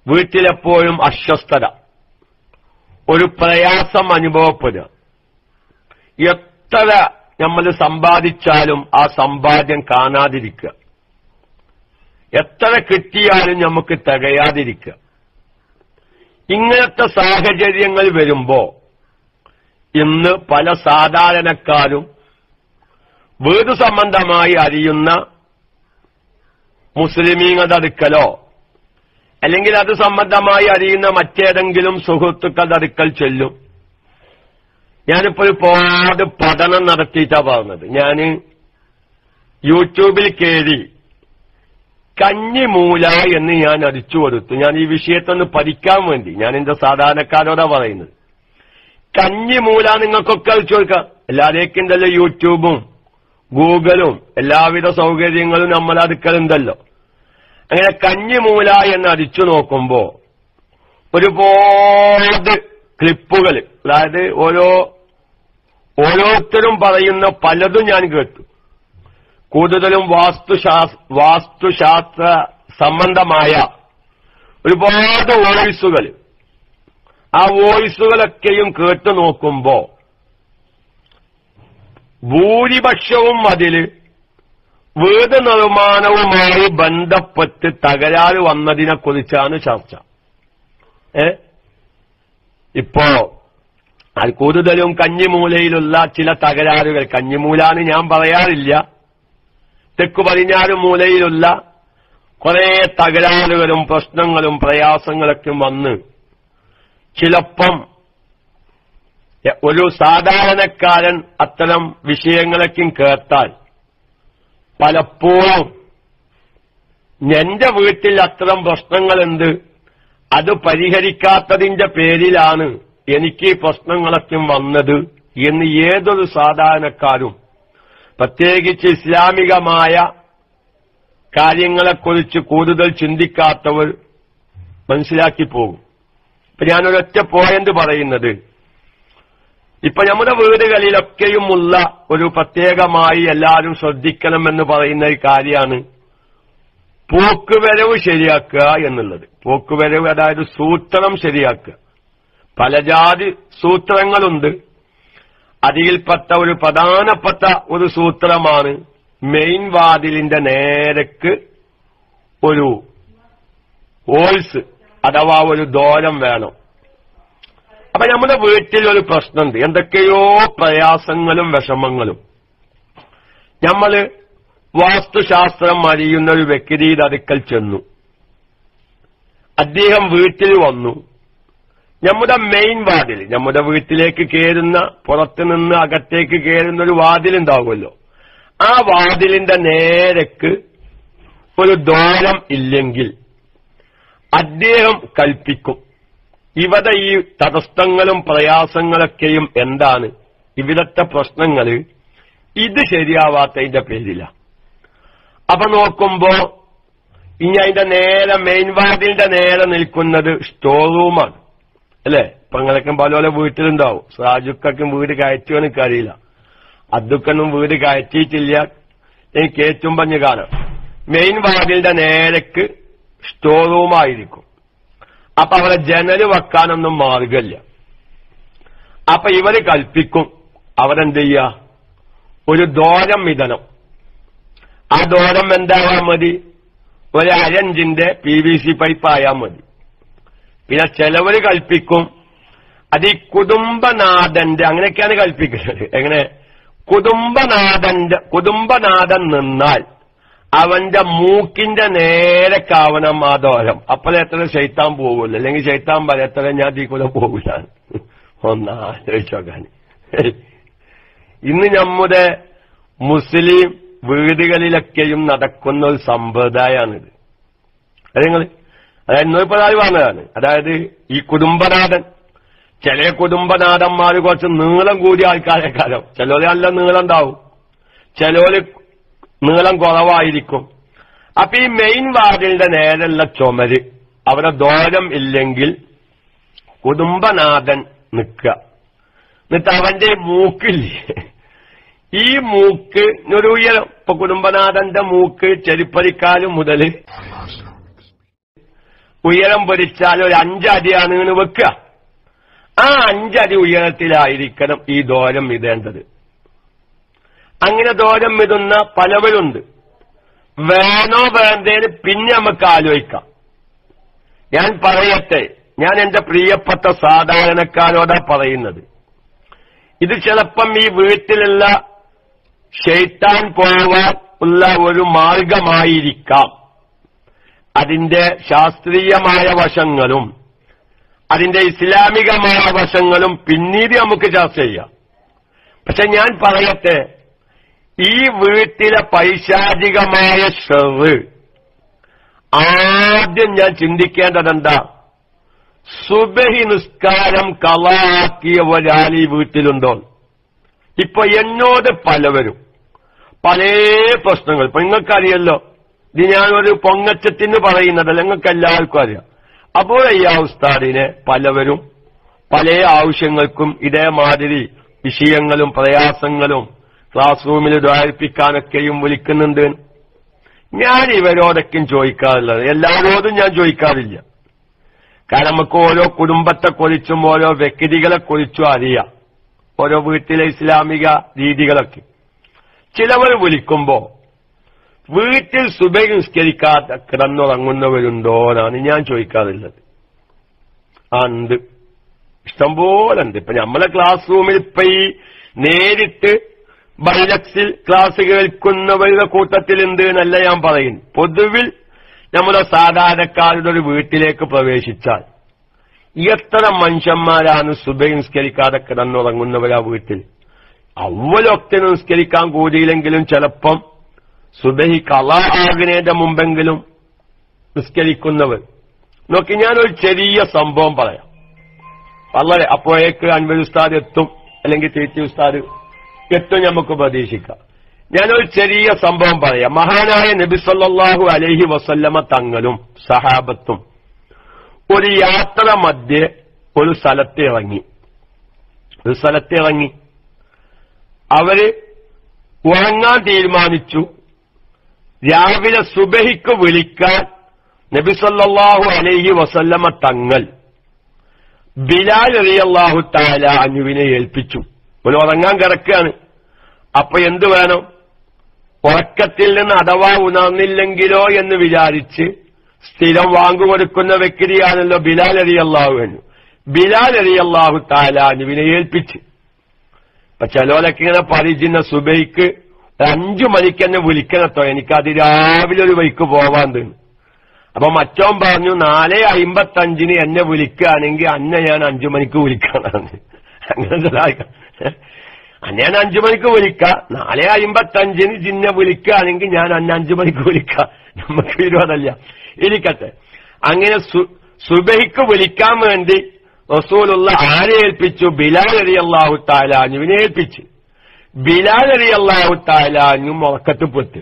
വീട്ടിലെപ്പോഴും അസ്വസ്ഥത ഒരു പ്രയാസം അനുഭവപ്പെടുക എത്ര നമ്മൾ സമ്പാദിച്ചാലും ആ സമ്പാദ്യം കാണാതിരിക്കുക എത്ര കിട്ടിയാലും നമുക്ക് തികയാതിരിക്കുക ഇങ്ങനത്തെ സാഹചര്യങ്ങൾ വരുമ്പോ ഇന്ന് പല സാധാരണക്കാരും വീട് സംബന്ധമായി അറിയുന്ന മുസ്ലിമീങ്ങളുടെ അടുക്കലോ അല്ലെങ്കിൽ അത് സംബന്ധമായി അറിയുന്ന മറ്റേതെങ്കിലും സുഹൃത്തുക്കളുടെ അടുക്കൽ ചെല്ലും ഞാനിപ്പോ ഒരുപാട് പഠനം നടത്തിയിട്ടാ പറഞ്ഞത് ഞാന് യൂട്യൂബിൽ കയറി കഞ്ഞിമൂല എന്ന് ഞാൻ അടിച്ചു കൊടുത്തു ഞാൻ ഈ വിഷയത്തൊന്ന് പഠിക്കാൻ വേണ്ടി ഞാൻ എന്റെ സാധാരണക്കാരോടാ പറയുന്നത് കഞ്ഞിമൂല നിങ്ങൾക്കൊക്കെ അടിച്ചു കൊടുക്കാം എല്ലാവരേക്കുണ്ടല്ലോ യൂട്യൂബും ഗൂഗിളും എല്ലാവിധ സൗകര്യങ്ങളും നമ്മളെ അടുക്കലുണ്ടല്ലോ അങ്ങനെ കഞ്ഞിമൂല എന്ന് അടിച്ചു നോക്കുമ്പോ ഒരുപാട് ക്ലിപ്പുകൾ അതായത് ഓരോ ഓരോരുത്തരും പറയുന്ന പലതും ഞാൻ കേട്ടു കൂടുതലും വാസ്തുശാസ് വാസ്തുശാസ്ത്ര സംബന്ധമായ ഒരുപാട് വോയിസുകൾ ആ വോയിസുകളൊക്കെയും കേട്ടു നോക്കുമ്പോ ഭൂരിപക്ഷവും അതില് വീട് നിർമ്മാണവുമായി ബന്ധപ്പെട്ട് തകരാറ് വന്നതിനെ കുറിച്ചാണ് ചർച്ച ഏ ഇപ്പോ അത് കൂടുതലും കഞ്ഞിമൂലയിലുള്ള ചില തകരാറുകൾ കഞ്ഞിമൂലാന്ന് ഞാൻ പറയാറില്ല തെക്കു പടിഞ്ഞാറ് മൂലയിലുള്ള കുറെ തകരാറുകളും പ്രശ്നങ്ങളും പ്രയാസങ്ങളൊക്കെ വന്ന് ചിലപ്പം ഒരു സാധാരണക്കാരൻ അത്തരം വിഷയങ്ങളൊക്കെ കേട്ടാൽ പലപ്പോഴും എന്റെ വീട്ടിൽ അത്തരം പ്രശ്നങ്ങളുണ്ട് അത് പരിഹരിക്കാത്തതിന്റെ പേരിലാണ് എനിക്ക് ഈ പ്രശ്നങ്ങളൊക്കെ വന്നത് എന്ന് ഏതൊരു സാധാരണക്കാരും പ്രത്യേകിച്ച് ഇസ്ലാമികമായ കാര്യങ്ങളെക്കുറിച്ച് കൂടുതൽ ചിന്തിക്കാത്തവർ മനസ്സിലാക്കി പോകും ഇപ്പൊ ഞാനൊരൊറ്റ പോയിന്റ് പറയുന്നത് ഇപ്പൊ നമ്മുടെ വീടുകളിലൊക്കെയുമുള്ള ഒരു പ്രത്യേകമായി എല്ലാവരും ശ്രദ്ധിക്കണമെന്ന് പറയുന്ന ഒരു കാര്യമാണ് പോക്കുവരവ് ശരിയാക്കുക എന്നുള്ളത് പോക്കുവരവ് അതായത് സൂത്രം ശരിയാക്കുക പല ജാതി സൂത്രങ്ങളുണ്ട് അതിൽപ്പെട്ട ഒരു പ്രധാനപ്പെട്ട ഒരു സൂത്രമാണ് മെയിൻ വാതിലിന്റെ നേരക്ക് ഒരു ഹോൾസ് അഥവാ ഒരു ദോരം വേണം അപ്പൊ നമ്മുടെ വീട്ടിൽ ഒരു പ്രശ്നമുണ്ട് എന്തൊക്കെയോ പ്രയാസങ്ങളും വിഷമങ്ങളും നമ്മള് വാസ്തുശാസ്ത്രം അറിയുന്ന ഒരു വ്യക്തിയുടെ അടുക്കൽ ചെന്നു അദ്ദേഹം വീട്ടിൽ വന്നു നമ്മുടെ മെയിൻ വാതിൽ നമ്മുടെ വീട്ടിലേക്ക് കയറുന്ന പുറത്തു നിന്ന് അകത്തേക്ക് കയറുന്ന ഒരു വാതിലുണ്ടാവുമല്ലോ ആ വാതിലിന്റെ നേരക്ക് ഒരു ദോരം ഇല്ലെങ്കിൽ അദ്ദേഹം കൽപ്പിക്കും ഇവിടെ ഈ തടസ്സങ്ങളും പ്രയാസങ്ങളൊക്കെയും എന്താണ് ഇവിടത്തെ പ്രശ്നങ്ങള് ഇത് ശരിയാവാത്തതിന്റെ പേരില അപ്പൊ നോക്കുമ്പോ ഇനി അതിന്റെ നേരെ മെയിൻ വാതിലിന്റെ നേരെ നിൽക്കുന്നത് സ്റ്റോർ റൂമാണ് അല്ലേ ഇപ്പൊ നിങ്ങളൊക്കെ പല വീട്ടിലുണ്ടാവും സാജുക്കും വീട് കയറ്റുമോ എനിക്കറിയില്ല അദ്ദുക്കൊന്നും വീട് കയറ്റിയിട്ടില്ല എനിക്ക് ഏറ്റവും പഞ്ഞ് കാണാം മെയിൻ വാതിലിന്റെ നേരക്ക് സ്റ്റോർ റൂമായിരിക്കും അപ്പൊ അവിടെ ജനല് വെക്കാനൊന്നും മാർഗമില്ല അപ്പൊ ഇവര് കൽപ്പിക്കും അവരെന്ത് ചെയ്യ ഒരു ദോരം വിതനം ആ ദോരം എന്താവാൻ മതി ഒരു അരഞ്ചിന്റെ പി വി സി പൈപ്പ് ആയാൽ മതി പിന്നെ ചിലവര് കൽപ്പിക്കും അത് ഈ കുടുംബനാഥന്റെ അങ്ങനെയൊക്കെയാണ് കൽപ്പിക്കുന്നത് എങ്ങനെ കുടുംബനാഥന്റെ കുടുംബനാഥൻ നിന്നാൽ അവന്റെ മൂക്കിന്റെ നേരെ കാവണം ആ ദോരം അപ്പോഴെത്ര ശൈത്താൻ പോകില്ല അല്ലെങ്കിൽ ശൈത്താൻ പറയത്ര ഞാൻ തീക്കൂല പോകില്ല ഒന്നാലോചിച്ചോക്കാൻ ഇന്ന് നമ്മുടെ മുസ്ലിം വീടുകളിലൊക്കെയും നടക്കുന്ന ഒരു സമ്പ്രദായമാണിത് അത് നിങ്ങൾ അതായത് ഇന്നിപ്പതായി പറഞ്ഞതാണ് അതായത് ഈ കുടുംബനാഥൻ ചില കുടുംബനാഥന്മാർ കുറച്ച് നീളം കൂടിയ ആൾക്കാരെ കാലം ചിലര് നല്ല നീളം ഉണ്ടാവും ചിലര് നീളം കുറവായിരിക്കും അപ്പൊ ഈ മെയിൻ വാതിലിന്റെ നേരെയുള്ള ചുമര് അവിടെ ദോരം ഇല്ലെങ്കിൽ കുടുംബനാഥൻ നിൽക്കുക എന്നിട്ട് അവന്റെ മൂക്കില്ലേ ഈ മൂക്ക് ഒരു ഉയരം ഇപ്പൊ കുടുംബനാഥന്റെ മൂക്ക് ചെരിപ്പരിക്കാല് മുതൽ ഉയരം പൊരിച്ചാൽ ഒരു അഞ്ചടിയാണ് എന്ന് വെക്കുക ആ അഞ്ചടി ഉയരത്തിലായിരിക്കണം ഈ ദോരം ഇടേണ്ടത് അങ്ങനെ ദോരം ഇടുന്ന പലവരുണ്ട് വേണോ വേണ്ടേന്ന് പിന്നെ നമുക്ക് ആലോചിക്കാം ഞാൻ പറയട്ടെ ഞാൻ എന്റെ പ്രിയപ്പെട്ട സാധാരണക്കാരോടാ പറയുന്നത് ഇത് ചിലപ്പം ഈ വീട്ടിലുള്ള ഷെയ്ത്താൻ പോവാൻ ഉള്ള ഒരു മാർഗമായിരിക്കാം അതിന്റെ ശാസ്ത്രീയമായ വശങ്ങളും അതിന്റെ ഇസ്ലാമികമായ വശങ്ങളും പിന്നീട് നമുക്ക് ചർച്ച ചെയ്യാം പക്ഷെ ഞാൻ പറയട്ടെ ഈ വീട്ടിലെ പൈശാചികമായ ഷെറ് ആദ്യം ഞാൻ ചിന്തിക്കേണ്ടതെന്താ സുബഹി നിസ്കാരം കളാക്കിയ ഒരാൾ ഈ വീട്ടിലുണ്ടോ ഇപ്പൊ എന്നോട് പലവരും പല പ്രശ്നങ്ങൾ ഇപ്പൊ നിങ്ങൾക്കറിയല്ലോ ഇത് ഞാനൊരു പൊങ്ങച്ചത്തിന് പറയുന്നതല്ല നിങ്ങൾക്ക് എല്ലാവർക്കും അറിയാം അപ്പോൾ ഈ ഉസ്താദിനെ പലവരും പല ആവശ്യങ്ങൾക്കും ഇതേമാതിരി വിഷയങ്ങളും പ്രയാസങ്ങളും ക്ലാസ് റൂമിൽ ദ്വാരിപ്പിക്കാനൊക്കെയും വിളിക്കുന്നുണ്ട് ഞാൻ ഇവരോടൊക്കെയും ചോദിക്കാറുള്ളത് എല്ലാവരോടും ഞാൻ ചോദിക്കാറില്ല കാരണം നമുക്ക് ഓരോ കുടുംബത്തെ കുറിച്ചും ഓരോ വ്യക്തികളെ കുറിച്ചും അറിയാം ഓരോ വീട്ടിലെ ഇസ്ലാമിക രീതികളൊക്കെ ചിലവർ വിളിക്കുമ്പോ വീട്ടിൽ സുബൈ നിസ്കരിക്കാതെ കിടന്നുറങ്ങുന്നവരുണ്ടോ എന്നാണ് ഞാൻ ചോദിക്കാറുള്ളത് ആ ഉണ്ട് ഇഷ്ടംപോലെ ഉണ്ട് ഇപ്പൊ നമ്മളെ ക്ലാസ് റൂമിൽ ഇപ്പൊ ഈ നേരിട്ട് ബൈലക്സിൽ ക്ലാസ് കേൾക്കുന്നവരുടെ കൂട്ടത്തിലുണ്ട് എന്നല്ല ഞാൻ പറയുന്നു പൊതുവിൽ നമ്മുടെ സാധാരണക്കാരുടെ ഒരു വീട്ടിലേക്ക് പ്രവേശിച്ചാൽ എത്ര മനുഷ്യന്മാരാണ് സുബൈ നിസ്കരിക്കാതെ കിടന്നുറങ്ങുന്നവരാ വീട്ടിൽ അവലൊക്കെ നിസ്കരിക്കാൻ കൂടിയില്ലെങ്കിലും ചിലപ്പം സുബഹി കല ആകുന്നതിന്റെ മുമ്പെങ്കിലും നിസ്കരിക്കുന്നവർ നോക്കി ഞാനൊരു ചെറിയ സംഭവം പറയാം വളരെ അപ്പോഴേക്ക് അൻവർ ഉസ്താദ് എത്തും അല്ലെങ്കിൽ തീറ്റി ഉസ്താദ് എത്തും നമുക്ക് പ്രതീക്ഷിക്കാം ഞാനൊരു ചെറിയ സംഭവം പറയാം മഹാനായ നബി സല്ലല്ലാഹു അലൈഹി വസല്ലമ തങ്ങളും സഹാബത്തും ഒരു യാത്ര മധ്യേ ഒരു സ്ഥലത്ത് ഇറങ്ങി ഒരു സ്ഥലത്ത് ഇറങ്ങി അവര് ഉറങ്ങാൻ തീരുമാനിച്ചു രാവിലെ സുബഹിക്ക് വിളിക്കാൻ നബി സല്ലല്ലാഹു അലൈഹി വസല്ലമ തങ്ങൾ ബിലാൽ റളിയല്ലാഹു തആല അനുവിനെ ഏൽപ്പിച്ചു ഒരു ഉറങ്ങാൻ കിടക്കുകയാണ് അപ്പൊ എന്തു വേണം ഉറക്കത്തിൽ നിന്ന് അഥവാ ഉണർന്നില്ലെങ്കിലോ എന്ന് വിചാരിച്ച് സ്ഥിരം വാങ്ങുകൊടുക്കുന്ന വ്യക്തിയാണല്ലോ ബിലാൽ അലി അള്ളാഹു എന്നു ബിലാൽ അലി അള്ളാഹു താലാനുവിനെ ഏൽപ്പിച്ച് ഇപ്പൊ ചിലോലൊക്കെ ഇങ്ങനെ പരിചിന്ന സുബൈക്ക് അഞ്ചു മണിക്ക് എന്നെ വിളിക്കണത്തോ എനിക്ക് അതിരാവിലെ ഒരു വൈക്ക് പോവാൻ തോന്നി അപ്പൊ മറ്റോൻ പറഞ്ഞു നാല് അമ്പത്തഞ്ചിന് എന്നെ വിളിക്കുകയാണെങ്കിൽ അന്നെ ഞാൻ അഞ്ചു മണിക്ക് വിളിക്കാനാണ് അങ്ങനെ ചില- അന്നെ ഞാൻ അഞ്ചു മണിക്ക് വിളിക്കാം നാല് അമ്പത്തഞ്ചിന് ജിന്നെ വിളിക്കുകയാണെങ്കിൽ ഞാൻ അന്നെ അഞ്ചു മണിക്ക് വിളിക്കാം നമുക്ക് വിരോധമല്ല ഇരിക്കട്ടെ അങ്ങനെ സു- സുബഹിക്ക് വിളിക്കാൻ വേണ്ടി റസൂലുള്ള ആരെ ഏൽപ്പിച്ചു ബിലാൽ അലി അള്ളാഹു താലാനുവിനെ ഏൽപ്പിച്ചു ബിലാൽ അലി അള്ളാഹു താലാനും ഉറക്കത്തിപ്പെട്ട്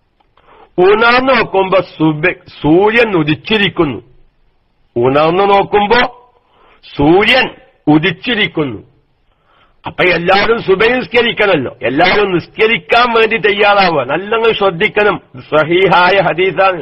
ഉണർന്നു നോക്കുമ്പോ സുബ സൂര്യൻ ഉദിച്ചിരിക്കുന്നു ഉണർന്നു നോക്കുമ്പോ സൂര്യൻ ഉദിച്ചിരിക്കുന്നു അപ്പൊ എല്ലാവരും സുബൈ നിസ്കരിക്കണമല്ലോ എല്ലാവരും നിസ്കരിക്കാൻ വേണ്ടി തയ്യാറാവുക നല്ലങ്ങ് ശ്രദ്ധിക്കണം സഹീഹായ ഹദീസാണ്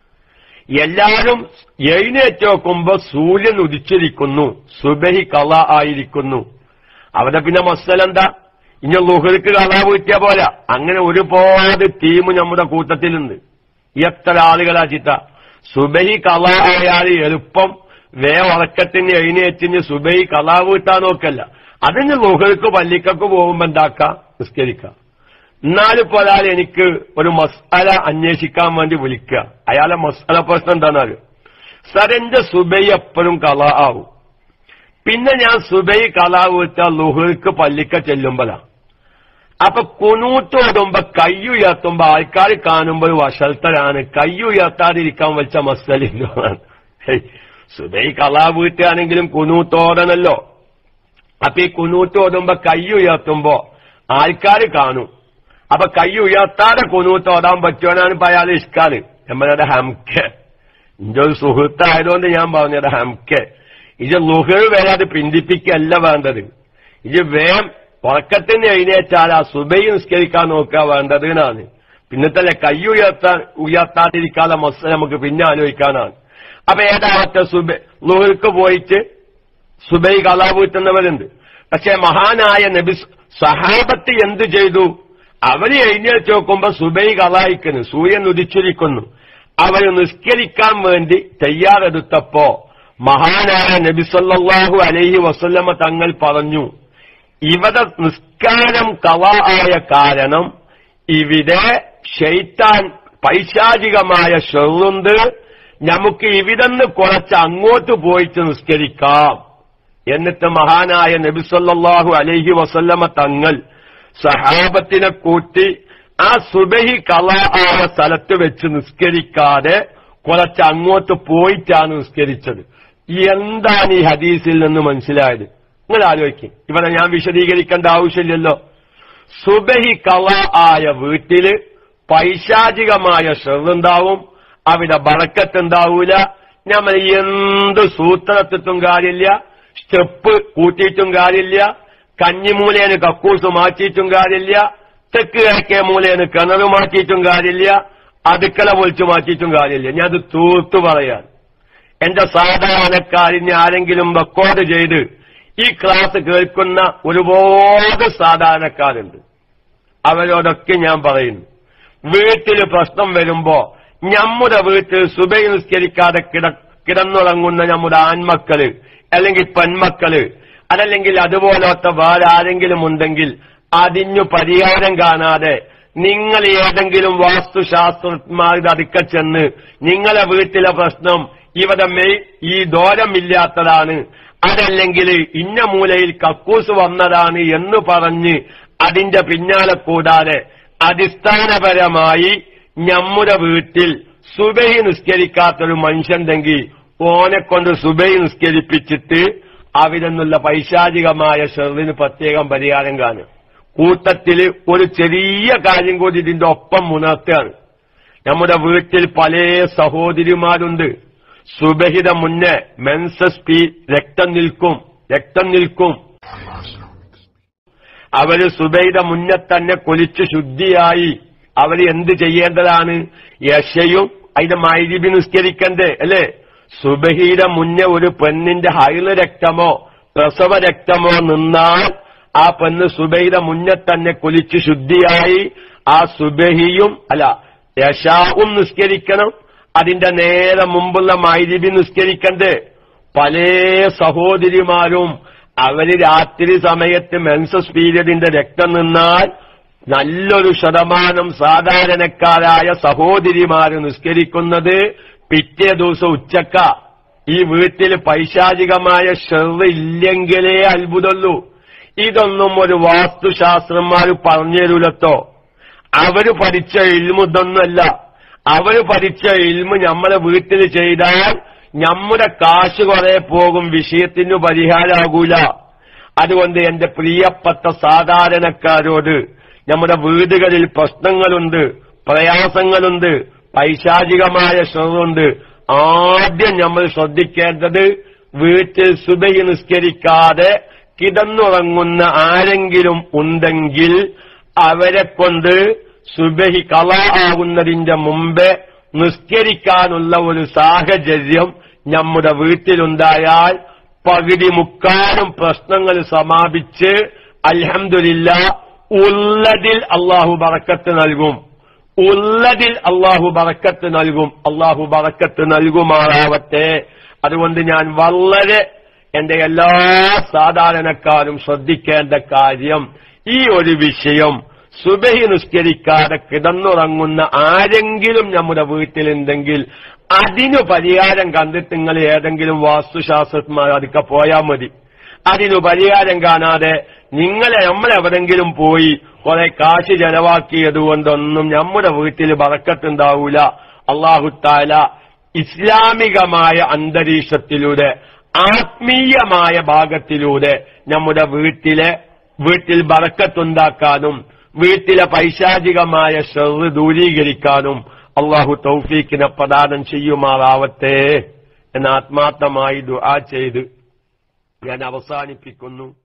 എല്ലാവരും എഴുന്നേറ്റ് നോക്കുമ്പോ സൂര്യൻ ഉദിച്ചിരിക്കുന്നു സുബഹി കള ആയിരിക്കുന്നു അവിടെ പിന്നെ മസലെന്താ ഇനി ലുഹർക്ക് കള വീട്ടിയ പോലെ അങ്ങനെ ഒരുപാട് ടീം നമ്മുടെ കൂട്ടത്തിലുണ്ട് എത്ര ആളുകളാ ചിത്ത സുബഹി കള ആയാൽ എളുപ്പം വേ ഉറക്കത്തിന് എഴുന്നേറ്റിന് സുബഹി കള വീട്ടാൻ നോക്കല്ല അതിന് ലുഹർക്ക് പള്ളിക്കൊക്കെ പോകുമ്പോ എന്താക്കാം നിസ്കരിക്കാം എന്നാലിപ്പോ ഒരാൾ എനിക്ക് ഒരു മസാല അന്വേഷിക്കാൻ വേണ്ടി വിളിക്കുക അയാളെ മസാല പ്രശ്നം എന്താണെന്നറിയോ സാർ എന്റെ സുബൈ എപ്പോഴും കള ആവും പിന്നെ ഞാൻ സുബൈ കള വീട്ടാൽ ലുഹർക്ക് പള്ളിക്ക ചെല്ലുമ്പോഴാ അപ്പൊ കുനൂത്ത് ഓടുമ്പോ കയ്യുയർത്തുമ്പോ ആൾക്കാർ കാണുമ്പോൾ ഒരു വഷൽത്തരാണ് കയ്യുയർത്താതിരിക്കാൻ വെച്ച മസലില്ലാണ് സുബൈ കള വീട്ടുകയാണെങ്കിലും കുനൂത്തോടണല്ലോ അപ്പൊ ഈ കുനൂത്ത് ഓടുമ്പോ കയ്യുയർത്തുമ്പോ ആൾക്കാർ കാണും അപ്പൊ കൈ ഉയർത്താതെ കുനൂത്ത് ഓടാൻ പറ്റുമെന്നാണ് ഇപ്പൊ അയാൾ ഇഷ്കാല് നമ്മളുടെ ഹംക്കെ എന്റെ ഒരു സുഹൃത്തായതുകൊണ്ട് ഞാൻ പറഞ്ഞത് ഹംക്കെ ഇത് ലുഹർ വരെ അത് പിന്തിപ്പിക്കല്ല വേണ്ടത് ഇത് വേം ഉറക്കത്തിന് എഴുന്നേറ്റാൽ ആ സുബൈ നിസ്കരിക്കാൻ നോക്കുക വേണ്ടത് എന്നാണ് പിന്നത്തല്ലേ കൈ ഉയർത്താൻ ഉയർത്താതിരിക്കാതെ മസ് നമുക്ക് പിന്നെ ആലോചിക്കാനാണ് അപ്പൊ ഏതാവത്തെ സുബൈ ലുഹർക്ക് പോയിട്ട് സുബൈ കലാ വീട്ടുന്നവരുണ്ട് പക്ഷെ മഹാനായ നബി സഹാബത്ത് എന്തു ചെയ്തു അവര് എഴുന്നേറ്റ് നോക്കുമ്പോ സുബൈ കലായിക്കുന്നു സൂര്യൻ ഉദിച്ചിരിക്കുന്നു അവർ നിസ്കരിക്കാൻ വേണ്ടി തയ്യാറെടുത്തപ്പോ മഹാനായ നബി സല്ലല്ലാഹു അലൈഹി വസല്ലമ തങ്ങൾ പറഞ്ഞു ഇവിടെ നിസ്കാരം കവ ആയ കാരണം ഇവിടെ ഷെയ്ത്താൻ പൈശാചികമായ ഷെറുണ്ട് നമുക്ക് ഇവിടുന്ന് കുറച്ച് അങ്ങോട്ട് പോയിട്ട് നിസ്കരിക്കാം എന്നിട്ട് മഹാനായ നബി സല്ലല്ലാഹു അലൈഹി വസല്ലമ തങ്ങൾ സഹാബത്തിനെ കൂട്ടി ആ സുബഹി കല ആയ സ്ഥലത്ത് വെച്ച് നിസ്കരിക്കാതെ കുറച്ച് അങ്ങോട്ട് പോയിട്ടാണ് നിസ്കരിച്ചത് എന്താണ് ഈ ഹദീസിൽ നിന്ന് മനസ്സിലായത് നിങ്ങൾ ആലോചിക്കും ഇവിടെ ഞാൻ വിശദീകരിക്കേണ്ട ആവശ്യമില്ലല്ലോ സുബഹി കല ആയ വീട്ടില് പൈശാചികമായ ശ്രദ്ധുണ്ടാവും അവിടെ ബറക്കത്തുണ്ടാവൂല നമ്മൾ എന്ത് സൂത്രത്തിട്ടും കാര്യമില്ല സ്റ്റെപ്പ് കൂട്ടിയിട്ടും കാര്യമില്ല കഞ്ഞിമൂലേന് കക്കൂസ് മാറ്റിയിട്ടും കാര്യമില്ല തെക്ക് കിഴക്കേ മൂലേന് കിണറ് മാറ്റിയിട്ടും കാര്യമില്ല അടുക്കള പൊളിച്ചു മാറ്റിയിട്ടും കാര്യമില്ല ഞാൻ അത് തൂർത്തു പറയാൻ എന്റെ സാധാരണക്കാരിനെ ആരെങ്കിലും റെക്കോർഡ് ചെയ്ത് ഈ ക്ലാസ് കേൾക്കുന്ന ഒരുപാട് സാധാരണക്കാരുണ്ട് അവരോടൊക്കെ ഞാൻ പറയുന്നു വീട്ടിൽ പ്രശ്നം വരുമ്പോ നമ്മുടെ വീട്ടിൽ സുബൈ നിസ്കരിക്കാതെ കിട കിടന്നുറങ്ങുന്ന നമ്മുടെ ആൺമക്കള് അല്ലെങ്കിൽ പെൺമക്കള് അതല്ലെങ്കിൽ അതുപോലത്തെ വേറെ ആരെങ്കിലും ഉണ്ടെങ്കിൽ അതിനു പരിഹാരം കാണാതെ നിങ്ങൾ ഏതെങ്കിലും വാസ്തുശാസ്ത്രജ്ഞന്മാരുടെ അടുക്ക ചെന്ന് നിങ്ങളെ വീട്ടിലെ പ്രശ്നം ഇവിടെ മെയ് ഈ ദോരമില്ലാത്തതാണ് അതല്ലെങ്കിൽ ഇന്ന മൂലയിൽ കക്കൂസ് വന്നതാണ് എന്ന് പറഞ്ഞ് അതിന്റെ പിന്നാലെ കൂടാതെ അടിസ്ഥാനപരമായി നമ്മുടെ വീട്ടിൽ സുബഹി നിസ്കരിക്കാത്തൊരു മനുഷ്യണ്ടെങ്കിൽ ഓനെ കൊണ്ട് സുബഹി നിസ്കരിപ്പിച്ചിട്ട് അവിടെ നിന്നുള്ള പൈശാചികമായ ഷെറിന് പ്രത്യേകം പരിഹാരം കാണും കൂട്ടത്തിൽ ഒരു ചെറിയ കാര്യം കൂടി ഇതിന്റെ ഒപ്പം ഉണർത്തുകയാണ് നമ്മുടെ വീട്ടിൽ പല സഹോദരിമാരുണ്ട് സുബഹിത മുന്നേ മെൻസസ് പി രക്തം നിൽക്കും രക്തം നിൽക്കും അവര് സുബൈദ മുന്നേ തന്നെ കൊലിച്ച് ശുദ്ധിയായി അവര് എന്ത് ചെയ്യേണ്ടതാണ് യശയും അതിന്റെ മൈരിബി നിസ്കരിക്കണ്ടേ അല്ലേ സുബഹിയുടെ മുന്നേ ഒരു പെണ്ണിന്റെ ഹൈല രക്തമോ പ്രസവ രക്തമോ നിന്നാൽ ആ പെണ്ണ് സുബൈയുടെ മുന്നേ തന്നെ കുലിച്ച് ശുദ്ധിയായി ആ സുബഹിയും അല്ല യശാവും നിസ്കരിക്കണം അതിന്റെ നേരെ മുമ്പുള്ള മൈരിബി നിസ്കരിക്കണ്ടേ പല സഹോദരിമാരും അവര് രാത്രി സമയത്ത് മെൻസസ് പീരിയഡിന്റെ രക്തം നിന്നാൽ നല്ലൊരു ശതമാനം സാധാരണക്കാരായ സഹോദരിമാര് നിസ്കരിക്കുന്നത് പിറ്റേ ദിവസം ഉച്ചക്ക ഈ വീട്ടിൽ പൈശാചികമായ ഷെറ് ഇല്ലെങ്കിലേ അത്ഭുതമുള്ളൂ ഇതൊന്നും ഒരു വാസ്തുശാസ്ത്രന്മാർ പറഞ്ഞു തരൂലത്തോ അവര് പഠിച്ച ഇൽമു ഇതൊന്നുമല്ല അവര് പഠിച്ച ഇൽമു നമ്മളെ വീട്ടിൽ ചെയ്താൽ നമ്മുടെ കാശ് കുറെ പോകും വിഷയത്തിന് പരിഹാരമാകൂല അതുകൊണ്ട് എന്റെ പ്രിയപ്പെട്ട സാധാരണക്കാരോട് നമ്മുടെ വീടുകളിൽ പ്രശ്നങ്ങളുണ്ട് പ്രയാസങ്ങളുണ്ട് പൈശാചികമായ ശ്രദ്ധമുണ്ട് ആദ്യം നമ്മൾ ശ്രദ്ധിക്കേണ്ടത് വീട്ടിൽ സുബഹി നിസ്കരിക്കാതെ കിടന്നുറങ്ങുന്ന ആരെങ്കിലും ഉണ്ടെങ്കിൽ അവരെ കൊണ്ട് സുബഹി കള ആകുന്നതിന്റെ മുമ്പ് നിസ്കരിക്കാനുള്ള ഒരു സാഹചര്യം നമ്മുടെ വീട്ടിലുണ്ടായാൽ പകുതി മുക്കാലും പ്രശ്നങ്ങൾ സമാപിച്ച് അൽഹംദുലില്ല ഉള്ളതിൽ അള്ളാഹു ബറക്കത്ത് നൽകും ഉള്ളതിൽ അള്ളാഹു ബറക്കത്ത് നൽകും അള്ളാഹു ബറക്കത്ത് നൽകുമാറാവട്ടെ അതുകൊണ്ട് ഞാൻ വളരെ എന്റെ എല്ലാ സാധാരണക്കാരും ശ്രദ്ധിക്കേണ്ട കാര്യം ഈ ഒരു വിഷയം സുബഹി നിസ്കരിക്കാതെ കിടന്നുറങ്ങുന്ന ആരെങ്കിലും നമ്മുടെ വീട്ടിലുണ്ടെങ്കിൽ അതിനു പരിഹാരം കണ്ടിട്ട് നിങ്ങൾ ഏതെങ്കിലും വാസ്തുശാസ്ത്രജ്ഞന്മാർ അതൊക്കെ പോയാൽ മതി അതിനു പരിഹാരം കാണാതെ നിങ്ങളെ നമ്മളെവിടെങ്കിലും പോയി കുറെ കാശ് ചെലവാക്കിയത് കൊണ്ടൊന്നും നമ്മുടെ വീട്ടിൽ ബറക്കത്തുണ്ടാവൂല അള്ളാഹുത്താല ഇസ്ലാമികമായ അന്തരീക്ഷത്തിലൂടെ ആത്മീയമായ ഭാഗത്തിലൂടെ നമ്മുടെ വീട്ടിലെ വീട്ടിൽ ബറക്കത്തുണ്ടാക്കാനും വീട്ടിലെ പൈശാചികമായ ഷെറ് ദൂരീകരിക്കാനും അള്ളാഹു തൗഫീക്കിനെ പ്രദാനം ചെയ്യുമാറാവട്ടെ എന്ന് ആത്മാർത്ഥമായി ദുആ ചെയ്ത് ഞാൻ അവസാനിപ്പിക്കുന്നു